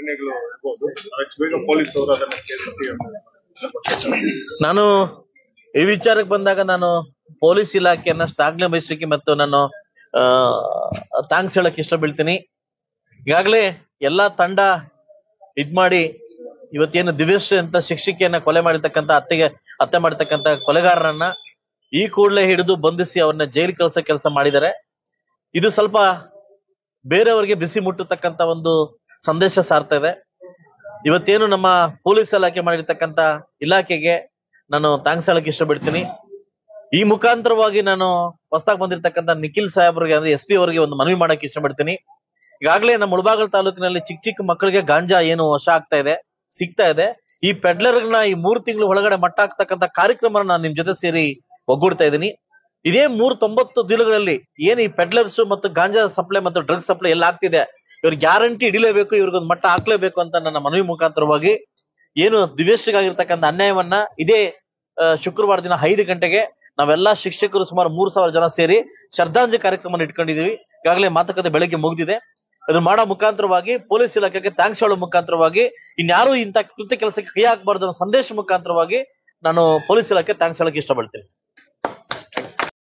ಘಟನೆಗಳು ಇರ್ಬೋದು ಅದಕ್ಕೆ ಬೇಗ ಪೊಲೀಸ್ ಅವರು ಅದನ್ನ ಛೇದಿಸಿ ನಾನು ಈ ವಿಚಾರಕ್ಕೆ ಬಂದಾಗ ನಾನು ಪೊಲೀಸ್ ಇಲಾಖೆಯನ್ನ ಶ್ಲಾಘನೆ ಬಯಸಲಿಕ್ಕೆ ಮತ್ತು ನಾನು ಥ್ಯಾಂಕ್ಸ್ ಹೇಳಕ್ ಇಷ್ಟ ಬೀಳ್ತೀನಿ ಈಗಾಗಲೇ ಎಲ್ಲಾ ತಂಡ ಇದ್ ಮಾಡಿ ಇವತ್ತೇನು ದಿವ್ಯಶ್ರೀ ಅಂತ ಶಿಕ್ಷಕಿಯನ್ನ ಕೊಲೆ ಮಾಡಿರ್ತಕ್ಕಂತ ಅತ್ತೆಗೆ ಹತ್ಯೆ ಮಾಡಿರ್ತಕ್ಕಂತ ಕೊಲೆಗಾರರನ್ನ ಈ ಕೂಡಲೇ ಹಿಡಿದು ಬಂಧಿಸಿ ಅವ್ರನ್ನ ಜೈಲು ಕಳ್ಸೋ ಕೆಲಸ ಮಾಡಿದ್ದಾರೆ ಇದು ಸ್ವಲ್ಪ ಬೇರೆಯವರಿಗೆ ಬಿಸಿ ಮುಟ್ಟತಕ್ಕಂತ ಒಂದು ಸಂದೇಶ ಸಾರ್ತಾ ಇದೆ ಇವತ್ತೇನು ನಮ್ಮ ಪೊಲೀಸ್ ಇಲಾಖೆ ಮಾಡಿರ್ತಕ್ಕಂತ ಇಲಾಖೆಗೆ ನಾನು ಥ್ಯಾಂಕ್ಸ್ ಹೇಳಕ್ ಇಷ್ಟಪಡ್ತೀನಿ ಈ ಮುಖಾಂತರವಾಗಿ ನಾನು ಹೊಸದಾಗಿ ಬಂದಿರತಕ್ಕಂತ ನಿಖಿಲ್ ಸಾಹೇಬ್ರಿಗೆ ಅಂದ್ರೆ ಎಸ್ ಪಿ ಅವರಿಗೆ ಒಂದು ಮನವಿ ಮಾಡಕ್ ಇಷ್ಟಪಡ್ತೀನಿ ಈಗಾಗಲೇ ನಮ್ಮ ಮುಳಬಾಗಲ್ ತಾಲೂಕಿನಲ್ಲಿ ಚಿಕ್ಕ ಚಿಕ್ಕ ಮಕ್ಕಳಿಗೆ ಗಾಂಜಾ ಏನು ವಶ ಆಗ್ತಾ ಇದೆ ಸಿಗ್ತಾ ಇದೆ ಈ ಪೆಡ್ಲರ್ನ ಈ ಮೂರು ತಿಂಗಳು ಒಳಗಡೆ ಮಟ್ಟ ಹಾಕ್ತಕ್ಕಂತ ಕಾರ್ಯಕ್ರಮ ನಾನು ನಿಮ್ ಜೊತೆ ಸೇರಿ ಒಗ್ಗೂಡ್ತಾ ಇದ್ದೀನಿ ಇದೇ ಮೂರ್ ತೊಂಬತ್ತು ದಿನಗಳಲ್ಲಿ ಏನ್ ಈ ಪೆಡ್ಲರ್ಸ್ ಮತ್ತು ಗಾಂಜಾ ಸಪ್ಲೈ ಮತ್ತು ಡ್ರಗ್ಸ್ ಸಪ್ಲೈ ಎಲ್ಲ ಆಗ್ತಿದೆ ಇವ್ರಿಗೆ ಗ್ಯಾರಂಟಿ ಹಿಡಿಲೇಬೇಕು ಇವ್ರಿಗೊಂದು ಮಟ್ಟ ಹಾಕ್ಲೇಬೇಕು ಅಂತ ನನ್ನ ಮನವಿ ಮುಖಾಂತರವಾಗಿ ಏನು ದಿವ್ಯಶ್ರಿಗಾಗಿರ್ತಕ್ಕಂಥ ಅನ್ಯಾಯವನ್ನ ಇದೇ ಆ, ಶುಕ್ರವಾರ ದಿನ ಐದು ಗಂಟೆಗೆ ನಾವೆಲ್ಲಾ ಶಿಕ್ಷಕರು ಸುಮಾರು ಮೂರ್ ಸಾವಿರ ಜನ ಸೇರಿ ಶ್ರದ್ಧಾಂಜಲಿ ಕಾರ್ಯಕ್ರಮ ಇಟ್ಕೊಂಡಿದೀವಿ ಈಗಾಗಲೇ ಮಾತುಕತೆ ಬೆಳಗ್ಗೆ ಮುಗಿದಿದೆ ಅದನ್ನ ಮಾಡೋ ಮುಖಾಂತರವಾಗಿ ಪೊಲೀಸ್ ಇಲಾಖೆಗೆ ಥ್ಯಾಂಕ್ಸ್ ಹೇಳೋ ಮುಖಾಂತರವಾಗಿ ಇನ್ಯಾರು ಇಂಥ ಕೃತ್ಯ ಕೆಲಸಕ್ಕೆ ಕೈ ಹಾಕಬಾರ್ದು ಅನ್ನೋ ಸಂದೇಶ ಮುಖಾಂತರವಾಗಿ ನಾನು ಪೊಲೀಸ್ ಇಲಾಖೆ ಥ್ಯಾಂಕ್ಸ್ ಹೇಳಕ್ ಇಷ್ಟಪಡ್ತೀನಿ